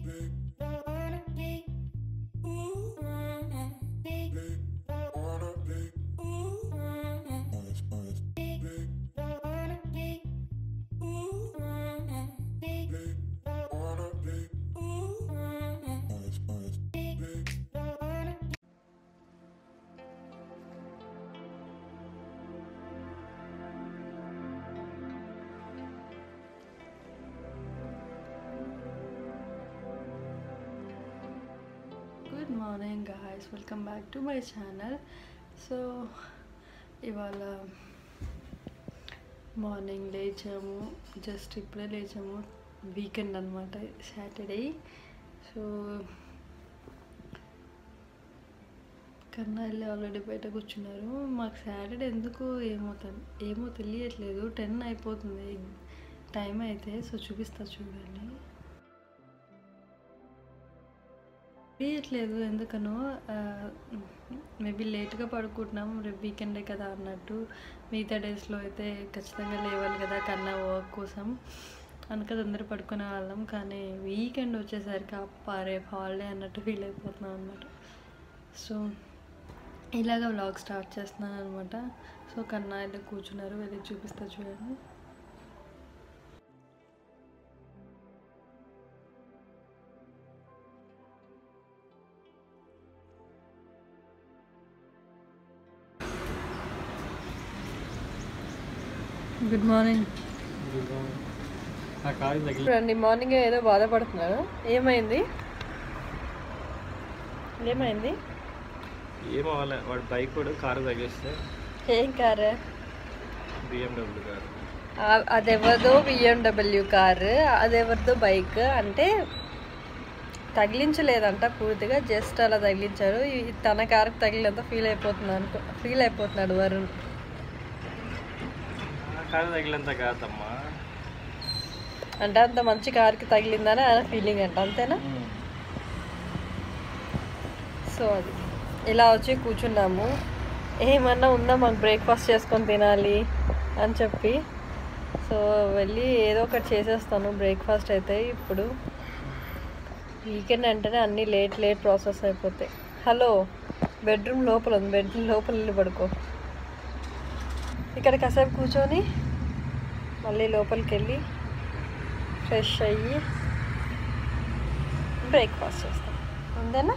good morning guys welcome back to my channel so ఇవాళ morning లేచాము just ఇప్పుడే లేచాము వీకెండ్ అనమాట సాటర్డే సో కన్నా వెళ్ళి ఆల్రెడీ బయట కూర్చున్నారు మాకు సాటర్డే ఎందుకు ఏమో తెల్- ఏమో తెలియట్లేదు టెన్ అయిపోతుంది టైం అయితే సో చూపిస్తా చూడండి తెలియట్లేదు ఎందుకనో మేబీ లేట్గా పడుకుంటున్నాం రేపు వీకెండే కదా అన్నట్టు మిగతా డేస్లో అయితే ఖచ్చితంగా లేవాలి కదా కన్నా వర్క్ కోసం అందుకే తొందర పడుకునే వాళ్ళం కానీ వీకెండ్ వచ్చేసరికి అప్ప రేపు హాలిడే అన్నట్టు ఫీల్ అయిపోతున్నాం అనమాట సో ఇలాగ వ్లాగ్ స్టార్ట్ చేస్తున్నాను అనమాట సో కన్నా అయితే కూర్చున్నారు వెళ్ళి చూపిస్తా చూడండి గుడ్ మార్నింగ్ ఆ కారు తగిలి చూడండి మార్నింగ్ ఏదో బాధపడుతున్నారు ఏమైంది ఏమైంది ఏమవ్వాలి వాడు బైక్ కూడా కారు తగిలిస్తే ఏం కారు బిఎండబ్ల్యూ కారు అదెవరిదో బిఎండబ్ల్యూ కారు అదెవరిదో బైక్ అంటే తగిలించలేదంట పూర్తిగా జస్ట్ అలా తగిలించారు ఈ- తన కారుకి తగిలినంత ఫీల్ అయిపోతున్నాను అనుకో ఫీల్ అయిపోతున్నాడు వరుణ్ ఆ కారు తగిలంత కాదమ్మా అంటే అంత మంచి కారుకి తగిలిందని ఆయన ఫీలింగ్ అంట అంతేనా సో అది ఇలా వచ్చి కూర్చున్నాము ఏమన్నా ఉందా మాకు బ్రేక్ఫాస్ట్ చేసుకొని తినాలి అని చెప్పి సో వెళ్ళి ఏదో ఒకటి చేసేస్తాను బ్రేక్ఫాస్ట్ అయితే ఇప్పుడు వీకెండ్ అంటేనే అన్నీ లేట్ లేట్ ప్రాసెస్ అయిపోతాయి హలో బెడ్రూమ్ లోపల ఉంది బెడ్రూమ్ లోపల వెళ్ళి పడుకో ఇక్కడ కాసేపు కూర్చొని మళ్ళీ లోపలికి వెళ్ళి ఫ్రెష్ అయ్యి బ్రేక్ఫాస్ట్ చేస్తాం అంతేనా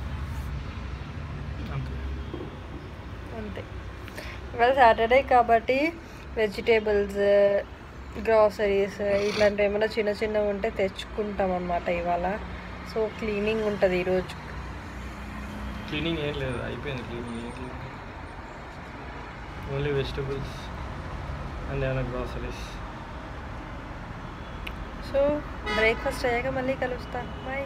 అంతే ఇవాళ సాటర్డే కాబట్టి వెజిటేబుల్స్ గ్రాసరీస్ ఇట్లాంటివి ఏమైనా చిన్న చిన్నవి ఉంటే తెచ్చుకుంటాం అన్నమాట ఇవాళ సో క్లీనింగ్ ఉంటుంది ఈరోజు క్లీనింగ్ ఏం లేదు అయిపోయింది క్లీనింగ్ ఏం క్లీనింగ్ ఓన్లీ వెజిటబుల్స్ అండ్ ఏమైనా గ్రాసరీస్ సో బ్రేక్ఫాస్ట్ అయ్యాక మళ్ళీ కలుస్తా బాయ్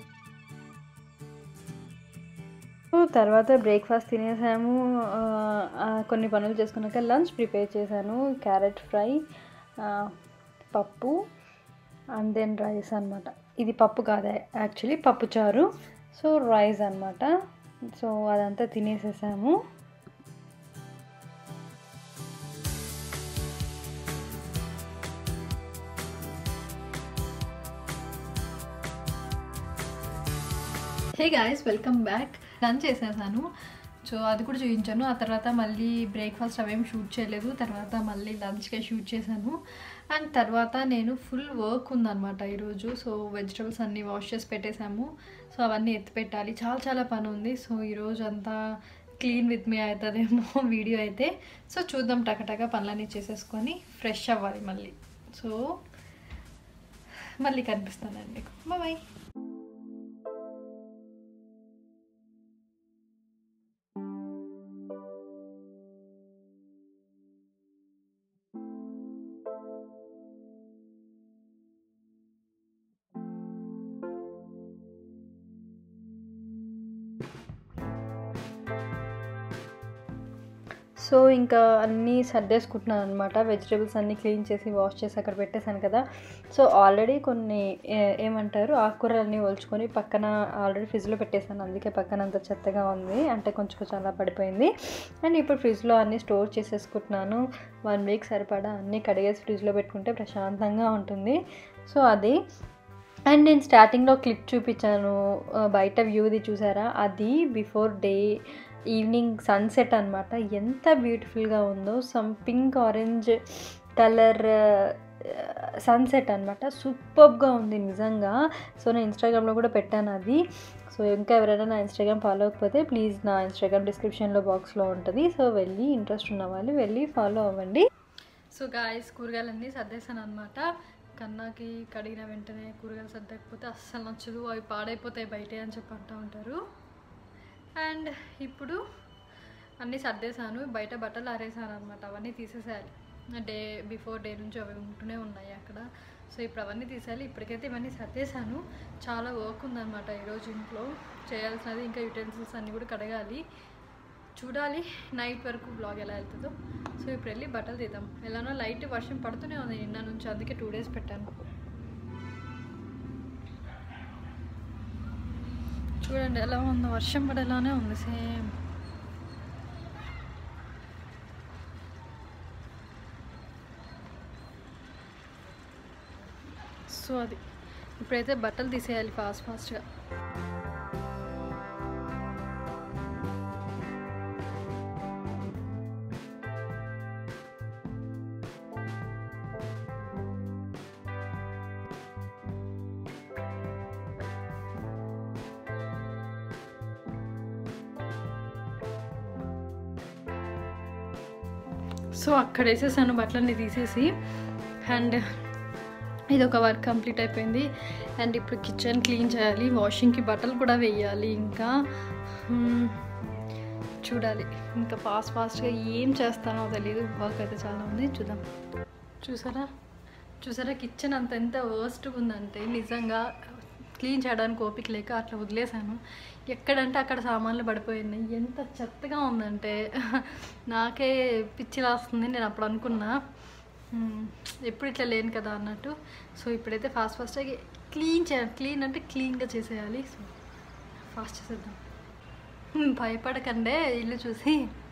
తర్వాత బ్రేక్ఫాస్ట్ తినేసాము ఆ, ఆ, కొన్ని పనులు చేసుకున్నాక లంచ్ ప్రిపేర్ చేశాను క్యారెట్ ఫ్రై ఆ, పప్పు అండ్ దెన్ రైస్ అనమాట ఇది పప్పు కాదు యాక్చువల్లీ పప్పు చారు సో రైస్ అనమాట సో అదంతా తినేసేసాము hey guys welcome back lunch చేసేసాను సో అది కూడా చూపించాను ఆ తర్వాత మళ్ళీ బ్రేక్ఫాస్ట్ అవేం షూట్ చేయలేదు తర్వాత మళ్ళీ లంచ్కే షూట్ చేశాను అండ్ తర్వాత నేను ఫుల్ వర్క్ ఉందన్నమాట ఈరోజు సో వెజిటబుల్స్ అన్నీ వాష్ చేసి పెట్టేశాము సో అవన్నీ ఎత్తి పెట్టాలి చాలా చాలా పని ఉంది సో ఈరోజు అంతా క్లీన్ విత్ మీ అవుతుందేమో వీడియో అయితే సో చూద్దాం టకటక పనులన్నీ చేసేసుకొని ఫ్రెష్ అవ్వాలి మళ్ళీ సో మళ్ళీ కనిపిస్తానండి మీకు బాయ్ సో ఇంకా అన్నీ సర్దేసుకుంటున్నాను అనమాట వెజిటేబుల్స్ అన్నీ క్లీన్ చేసి వాష్ చేసి అక్కడ పెట్టేశాను కదా సో ఆల్రెడీ కొన్ని ఏ- ఏమంటారు ఆకుకూరలన్నీ ఒలుచుకొని పక్కన ఆల్రెడీ ఫ్రిడ్జ్లో పెట్టేశాను అందుకే పక్కన అంత చెత్తగా ఉంది అంటే కొంచెం కొంచెం అలా పడిపోయింది అండ్ ఇప్పుడు ఫ్రిడ్జ్లో అన్నీ స్టోర్ చేసేసుకుంటున్నాను వన్ వీక్ సరిపడా అన్నీ కడిగేసి ఫ్రిడ్జ్లో పెట్టుకుంటే ప్రశాంతంగా ఉంటుంది సో అది అండ్ నేను స్టార్టింగ్లో క్లిప్ చూపించాను ఆ, బయట వ్యూది చూసారా అది బిఫోర్ డే ఈవినింగ్ సన్సెట్ అనమాట ఎంత బ్యూటిఫుల్గా ఉందో some pink orange colour sunset అనమాట సూపర్గా ఉంది నిజంగా సో నేను ఇన్స్టాగ్రామ్లో కూడా పెట్టాను అది సో ఇంకా ఎవరైనా నా ఇన్స్టాగ్రామ్ ఫాలో అవ్వకపోతే ప్లీజ్ నా ఇన్స్టాగ్రామ్ డిస్క్రిప్షన్లో బాక్స్లో ఉంటుంది సో వెళ్ళి ఇంట్రెస్ట్ ఉన్న వాళ్ళు వెళ్ళి ఫాలో అవ్వండి సో గాయస్ కూరగాయలన్నీ సర్దేశాను అనమాట కన్నాకి కడిగిన వెంటనే కూరగాయలు సర్దకపోతే అస్సలు నచ్చదు అవి పాడైపోతాయి బయటే అని చెప్పి అంటూ ఉంటారు అండ్ ఇప్పుడు అన్నీ సర్దేశాను బయట బట్టలు ఆరేసాను అనమాట అవన్నీ తీసేసేయాలి డే బిఫోర్ డే నుంచి అవి ఉంటూనే ఉన్నాయి అక్కడ సో ఇప్పుడు అవన్నీ తీసేయాలి ఇప్పటికైతే ఇవన్నీ సర్దేశాను చాలా వర్క్ ఉందన్నమాట ఈరోజు ఇంట్లో చేయాల్సినది ఇంకా యూటెన్సిల్స్ అన్నీ కూడా కడగాలి చూడాలి నైట్ వరకు బ్లాగ్ ఎలా వెళ్తుందో సో ఇప్పుడు వెళ్ళి బట్టలు తీద్దాం ఎలానో లైట్ వర్షం పడుతూనే ఉంది నిన్న నుంచి అందుకే టూ డేస్ పెట్టాను చూడండి ఎలా ఉందో వర్షం పడేలానే ఉంది సేమ్ సో అది ఇప్పుడైతే బట్టలు తీసేయాలి ఫాస్ట్ ఫాస్ట్గా సో అక్కడ వేసేసాను బట్టలన్నీ తీసేసి అండ్ ఇది ఒక వర్క్ కంప్లీట్ అయిపోయింది అండ్ ఇప్పుడు కిచెన్ క్లీన్ చేయాలి వాషింగ్కి బట్టలు కూడా వేయాలి ఇంకా మ్మ్, చూడాలి ఇంకా ఫాస్ట్ ఫాస్ట్గా ఏం చేస్తానో తెలియదు వర్క్ అయితే చాలా ఉంది చూద్దాం చూసారా చూసారా కిచెన్ అంత ఎంత వర్స్ట్గా ఉందంటే నిజంగా క్లీన్ చేయడానికి ఓపిక లేక అట్లా వదిలేసాను ఎక్కడంటే అక్కడ సామాన్లు పడిపోయినాయి ఎంత చెత్తగా ఉందంటే నాకే పిచ్చి రాస్తుంది నేను అప్పుడు అనుకున్నా మ్మ్, ఎప్పుడు ఇట్లా లేను కదా అన్నట్టు సో ఇప్పుడైతే ఫాస్ట్ ఫాస్ట్గా క్లీన్ చేయాలి క్లీన్ అంటే క్లీన్గా చేసేయాలి సో ఫాస్ట్ చేసేద్దాం మ్మ్, భయపడకండే ఇల్లు చూసి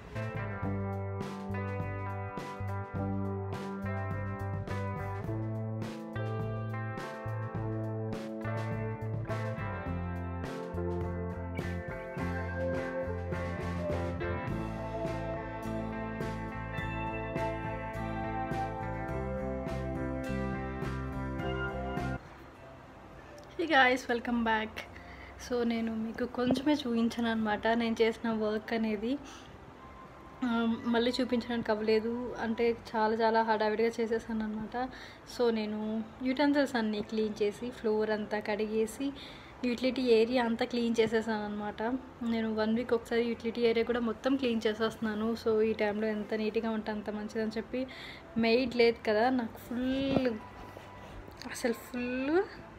hey guys welcome back so నేను మీకు కొంచెమే చూపించాను అనమాట నేను చేసిన వర్క్ అనేది ఆ, మళ్ళీ చూపించడానికి అవ్వలేదు అంటే చాలా చాలా హడావిడిగా చేసేసాను అనమాట సో నేను యూటెన్సిల్స్ అన్నీ క్లీన్ చేసి ఫ్లోర్ అంతా కడిగేసి యూటిలిటీ ఏరియా అంతా క్లీన్ చేసేసాను అనమాట నేను వన్ వీక్ ఒకసారి యూటిలిటీ ఏరియా కూడా మొత్తం క్లీన్ చేసేస్తున్నాను సో ఈ టైంలో ఎంత నీట్గా ఉంటే అంత మంచిదని చెప్పి మెయిడ్ లేదు కదా నాకు ఫుల్ అసలు ఫుల్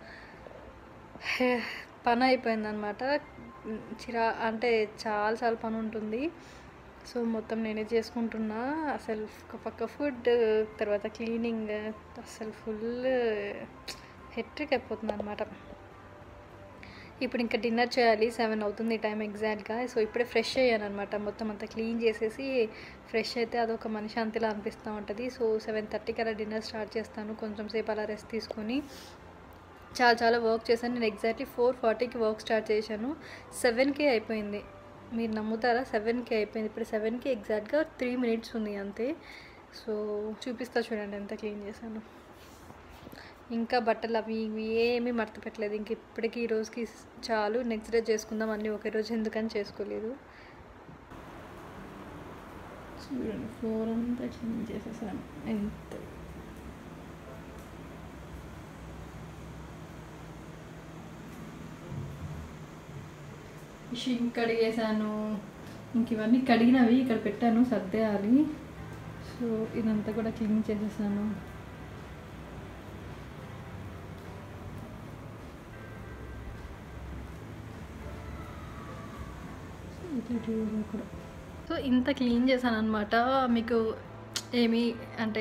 పని అయిపోయిందనమాట చిరా అంటే చాలా చాలా పని ఉంటుంది సో మొత్తం నేనే చేసుకుంటున్నా అసలు ఒక పక్క ఫుడ్ తర్వాత క్లీనింగ్ అసలు ఫుల్ హెట్రిక్ అయిపోతుంది అనమాట ఇప్పుడు ఇంకా డిన్నర్ చేయాలి సెవెన్ అవుతుంది ఈ టైం ఎగ్జాక్ట్గా సో ఇప్పుడే ఫ్రెష్ అయ్యాను అనమాట మొత్తం అంతా క్లీన్ చేసేసి ఫ్రెష్ అయితే అదొక మనిషి అంతలా అనిపిస్తూ ఉంటుంది సో సెవెన్ థర్టీకి అలా డిన్నర్ స్టార్ట్ చేస్తాను కొంచెం సేపు అలా రెస్ట్ తీసుకొని చాలా చాలా వర్క్ చేశాను నేను ఎగ్జాక్ట్లీ ఫోర్ ఫార్టీకి వర్క్ స్టార్ట్ చేశాను సెవెన్కి అయిపోయింది మీరు నమ్ముతారా సెవెన్కి అయిపోయింది ఇప్పుడు సెవెన్కి ఎగ్జాక్ట్గా త్రీ మినిట్స్ ఉంది అంతే సో చూపిస్తా చూడండి ఎంత క్లీన్ చేశాను ఇంకా బట్టలు అవి ఇవి ఏమీ మడత పెట్టలేదు ఇంక ఇప్పటికి ఈ రోజుకి చాలు నెక్స్ట్ డే చేసుకుందాం అన్నీ ఒకే రోజు ఎందుకని చేసుకోలేదు చూడండి ఫ్లోర్ అంతా క్లీన్ చేసేసాను ఎంత షింక్ కడిగేసాను ఇంక ఇవన్నీ కడిగినవి ఇక్కడ పెట్టాను సర్దేయాలి సో ఇదంతా కూడా క్లీన్ చేసేసాను సో ఇంత క్లీన్ చేశాను అనమాట మీకు ఏమి అంటే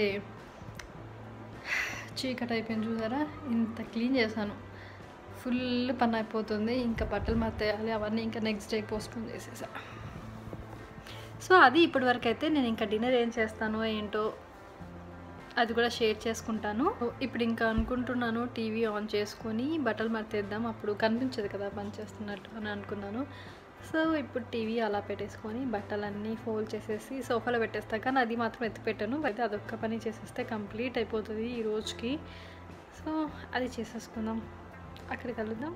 చీకటి అయిపోయింది చూసారా ఇంత క్లీన్ చేశాను ఫుల్ పని అయిపోతుంది ఇంకా బట్టలు మత్తేయాలి అవన్నీ ఇంకా నెక్స్ట్ డే పోస్ట్పోన్ చేసేసా సో అది ఇప్పటి వరకు అయితే నేను ఇంకా డిన్నర్ ఏం చేస్తానో ఏంటో అది కూడా షేర్ చేసుకుంటాను ఇప్పుడు ఇంకా అనుకుంటున్నాను టీవీ ఆన్ చేసుకొని బట్టలు మర్తేద్దాం అప్పుడు కనిపించదు కదా పని చేస్తున్నట్టు అని అనుకున్నాను సో ఇప్పుడు టీవీ అలా పెట్టేసుకొని బట్టలన్నీ ఫోల్డ్ చేసేసి సోఫాలో పెట్టేస్తా కానీ అది మాత్రం ఎత్తి పెట్టాను అయితే అదొక్క పని చేసేస్తే కంప్లీట్ అయిపోతుంది ఈ రోజుకి సో అది చేసేసుకుందాం అక్కడికి వెళ్దాం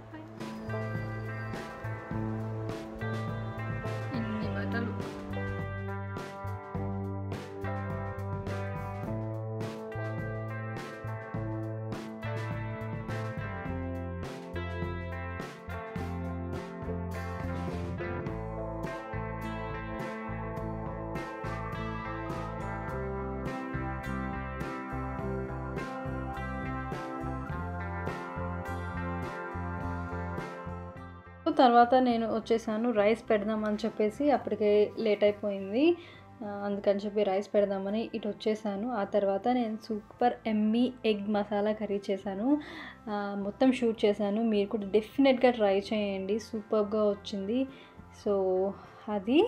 ఇన్ని బట్టలు తర్వాత నేను వచ్చేసాను రైస్ పెడదామని చెప్పేసి అప్పటికే లేట్ అయిపోయింది ఆ, అందుకని చెప్పి రైస్ పెడదామని ఇటు వచ్చేసాను ఆ తర్వాత నేను super yummy egg masala curry చేశాను ఆ, మొత్తం షూట్ చేశాను మీరు కూడా డెఫినెట్గా ట్రై చేయండి సూపర్గా వచ్చింది సో అది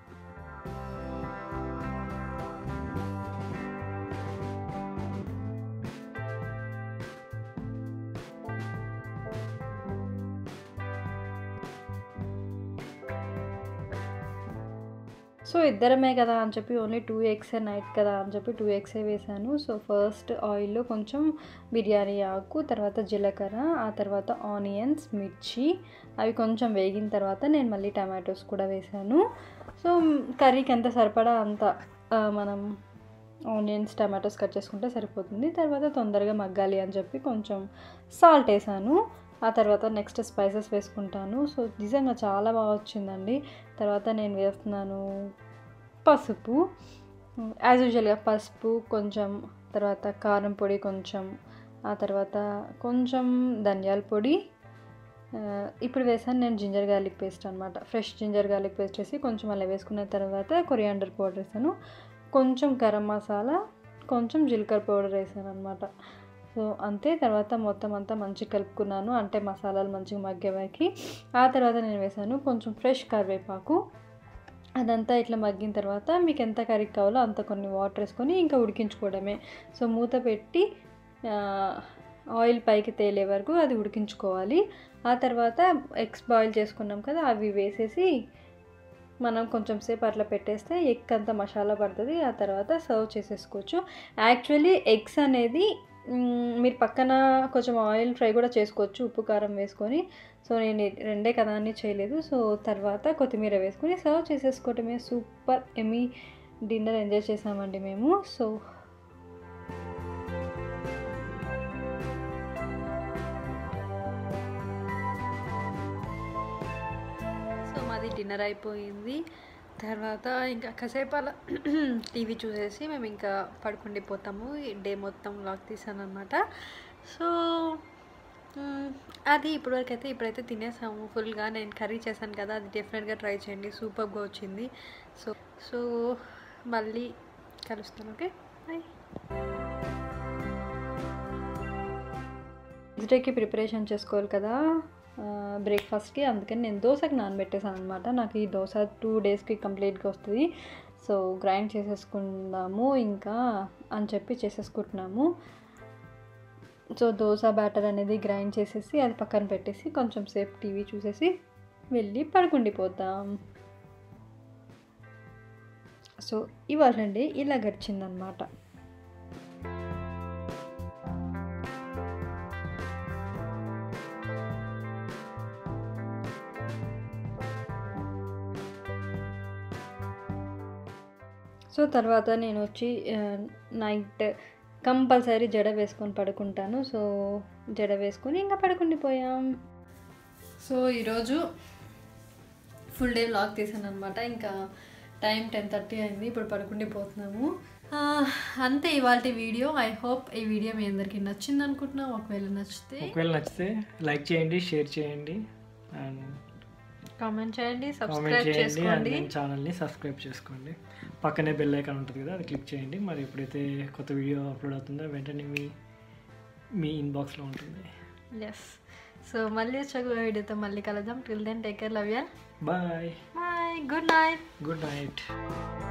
సో ఇద్దరమే కదా అని చెప్పి ఓన్లీ టూ ఎగ్సే నైట్ కదా అని చెప్పి టూ ఎగ్సే వేసాను సో ఫస్ట్ ఆయిల్లో కొంచెం బిర్యానీ ఆకు తర్వాత జీలకర్ర ఆ తర్వాత ఆనియన్స్ మిర్చి అవి కొంచెం వేగిన తర్వాత నేను మళ్ళీ టమాటోస్ కూడా వేసాను సో కర్రీకి ఎంత సరిపడా అంత ఆ, మనం ఆనియన్స్ టమాటోస్ కట్ చేసుకుంటే సరిపోతుంది తర్వాత తొందరగా మగ్గాలి అని చెప్పి కొంచెం సాల్ట్ వేసాను ఆ తర్వాత నెక్స్ట్ స్పైసెస్ వేసుకుంటాను సో నిజంగా చాలా బాగా వచ్చిందండి తర్వాత నేను వేస్తున్నాను పసుపు యాజ్ యూజువల్గా పసుపు కొంచెం తర్వాత కారం పొడి కొంచెం ఆ తర్వాత కొంచెం ధనియాల పొడి ఆ, ఇప్పుడు వేసాను నేను జింజర్ గార్లిక్ పేస్ట్ అనమాట ఫ్రెష్ జింజర్ గార్లిక్ పేస్ట్ వేసి కొంచెం అలా వేసుకున్న తర్వాత కొరియాండర్ పౌడర్ వేసాను కొంచెం గరం మసాలా కొంచెం జీలకర్ర పౌడర్ వేసాను అనమాట సో అంతే తర్వాత మొత్తం అంతా మంచిగా కలుపుకున్నాను అంటే మసాలాలు మంచిగా మగ్గేవాకి ఆ తర్వాత నేను వేసాను కొంచెం ఫ్రెష్ కరివేపాకు అదంతా ఇట్లా మగ్గిన తర్వాత మీకు ఎంత కర్రీ కావాలో అంత కొన్ని వాటర్ వేసుకొని ఇంకా ఉడికించుకోవడమే సో మూత పెట్టి ఆ, ఆయిల్ పైకి తేలే వరకు అది ఉడికించుకోవాలి ఆ తర్వాత ఎగ్స్ బాయిల్ చేసుకున్నాం కదా అవి వేసేసి మనం కొంచెం సేపు అట్లా పెట్టేస్తే ఎగ్ అంతా మసాలా పడుతుంది ఆ తర్వాత సర్వ్ చేసేసుకోవచ్చు యాక్చువల్లీ ఎగ్స్ అనేది మ్, మీరు పక్కన కొంచెం ఆయిల్ ఫ్రై కూడా చేసుకోవచ్చు ఉప్పు కారం వేసుకొని సో నేను ఈ రెండే కదా అని చేయలేదు సో తర్వాత కొత్తిమీర వేసుకొని సర్వ్ చేసేసుకోవటమే సూపర్ ఎమీ డిన్నర్ ఎంజాయ్ చేసామండి మేము సో సో మాది డిన్నర్ అయిపోయింది తర్వాత ఇంకా కాసేపు అలా టీవీ చూసేసి మేము ఇంకా పడుకుండిపోతాము ఈ డే మొత్తం లాక్ తీసాను అనమాట సో మ్, అది ఇప్పటివరకు అయితే ఇప్పుడైతే తినేసాము ఫుల్గా నేను కర్రీ చేశాను కదా అది డెఫినెట్గా ట్రై చేయండి సూపర్గా వచ్చింది సో సో మళ్ళీ కలుస్తాను ఓకే బాయ్ నెక్స్ట్ డేకి ప్రిపరేషన్ చేసుకోవాలి కదా బ్రేక్ఫాస్ట్కి అందుకని నేను దోశకి నానబెట్టేసాను అనమాట నాకు ఈ దోశ టూ డేస్కి కంప్లీట్గా వస్తుంది సో గ్రైండ్ చేసేసుకుందాము ఇంకా అని చెప్పి చేసేసుకుంటున్నాము సో దోశ బ్యాటర్ అనేది గ్రైండ్ చేసేసి అది పక్కన పెట్టేసి కొంచెం సేపు టీవీ చూసేసి వెళ్ళి పడుకుండిపోతాం సో ఇవాళండి ఇలా గడిచిందనమాట సో తర్వాత నేను వచ్చి ఆ, నైట్ కంపల్సరీ జడ వేసుకొని పడుకుంటాను సో జడ వేసుకొని ఇంకా పడుకుండిపోయాం సో ఈరోజు ఫుల్ డే వ్లాగ్ తీసాను అనమాట ఇంకా టైం టెన్ థర్టీ అయింది ఇప్పుడు పడుకుండిపోతున్నాము ఆ, అంతే ఇవాళ వీడియో ఐ హోప్ ఈ వీడియో మీ అందరికీ నచ్చింది అనుకుంటున్నాం ఒకవేళ నచ్చితే ఒకవేళ నచ్చితే లైక్ చేయండి షేర్ చేయండి అండ్ కామెంట్ చేయండి కామెంట్ సబ్స్క్రైబ్ చేయండి అండ్ చేసుకోండి నేను ఛానల్ని సబ్స్క్రైబ్ చేసుకోండి పక్కనే బెల్ ఐకాన్ ఉంటుంది కదా అది క్లిక్ చేయండి మరి ఎప్పుడైతే కొత్త వీడియో అప్లోడ్ అవుతుందో వెంటనే మీ మీ ఇన్బాక్స్లో ఉంటుంది ఎస్ సో మళ్ళీ వచ్చే వీడియోతో మళ్ళీ కలుద్దాం till then take care love you bye bye good night good night